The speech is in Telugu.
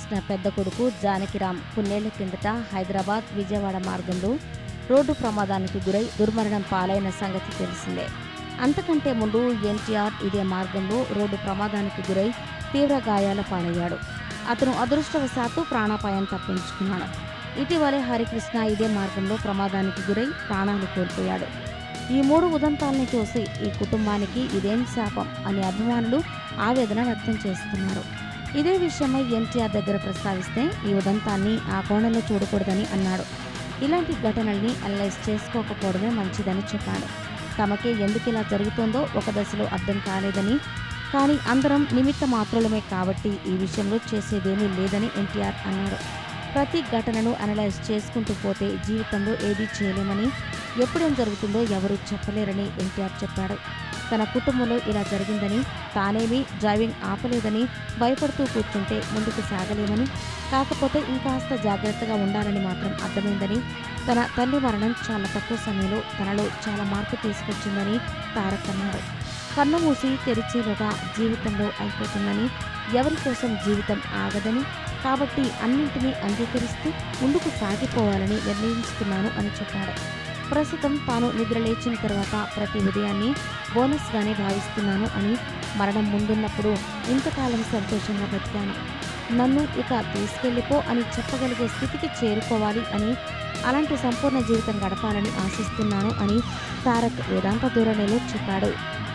హరికృష్ణ పెద్ద కొడుకు జానకిరామ్ కొన్నేళ్ల కిందట హైదరాబాద్ విజయవాడ మార్గంలో రోడ్డు ప్రమాదానికి గురై దుర్మరణం పాలైన సంగతి తెలిసిందే అంతకంటే ముందు ఎన్టీఆర్ ఇదే మార్గంలో రోడ్డు ప్రమాదానికి గురై తీవ్ర గాయాల పాలయ్యాడు అతను అదృష్టవశాత్తు ప్రాణాపాయం తప్పించుకున్నాడు ఇటీవలే హరికృష్ణ ఇదే మార్గంలో ప్రమాదానికి గురై ప్రాణాలు కోల్పోయాడు ఈ మూడు ఉదంతాల్ని చూసి ఈ కుటుంబానికి ఇదేం శాపం అని అభిమానులు ఆవేదన వ్యక్తం చేస్తున్నారు ఇదే విషయమై ఎన్టీఆర్ దగ్గర ప్రస్తావిస్తే ఈ ఉదంతాన్ని ఆ కోణంలో చూడకూడదని అన్నాడు ఇలాంటి ఘటనల్ని అనలైజ్ చేసుకోకపోవడమే మంచిదని చెప్పాడు తమకే ఎందుకు ఇలా జరుగుతుందో ఒక దశలో అర్థం కాలేదని కానీ అందరం నిమిత్త మాత్రులమే కాబట్టి ఈ విషయంలో చేసేదేమీ లేదని ఎన్టీఆర్ అన్నాడు ప్రతి ఘటనను అనలైజ్ చేసుకుంటూ పోతే జీవితంలో ఏదీ చేయలేమని ఎప్పుడేం జరుగుతుందో ఎవరూ చెప్పలేరని ఎన్టీఆర్ చెప్పాడు తన కుటుంబంలో ఇలా జరిగిందని తానేమీ డ్రైవింగ్ ఆపలేదని భయపడుతూ కూర్చుంటే ముందుకు సాగలేమని కాకపోతే ఇంకాస్త జాగ్రత్తగా ఉండాలని మాత్రం అర్థమైందని తన తల్లి మరణం చాలా తక్కువ సమయంలో తనలో చాలా మార్పు తీసుకొచ్చిందని తారక్ అన్నాడు కన్ను మూసి తెరిచేలోగా జీవితంలో అయిపోతుందని ఎవరి కోసం జీవితం ఆగదని కాబట్టి అన్నింటినీ అంగీకరిస్తూ ముందుకు సాగిపోవాలని నిర్ణయించుకున్నాను అని చెప్పాడు ప్రస్తుతం తాను నిద్ర లేచిన తర్వాత ప్రతి ఉదయాన్ని బోనస్గానే భావిస్తున్నాను అని మరణం ముందున్నప్పుడు ఇంతకాలం సంతోషంగా బతికాను నన్ను ఇక తీసుకెళ్ళిపో అని చెప్పగలిగే స్థితికి చేరుకోవాలి అని అలాంటి సంపూర్ణ జీవితం గడపాలని ఆశిస్తున్నాను అని తారక్ వేదాంత ధోరణిలో చెప్పాడు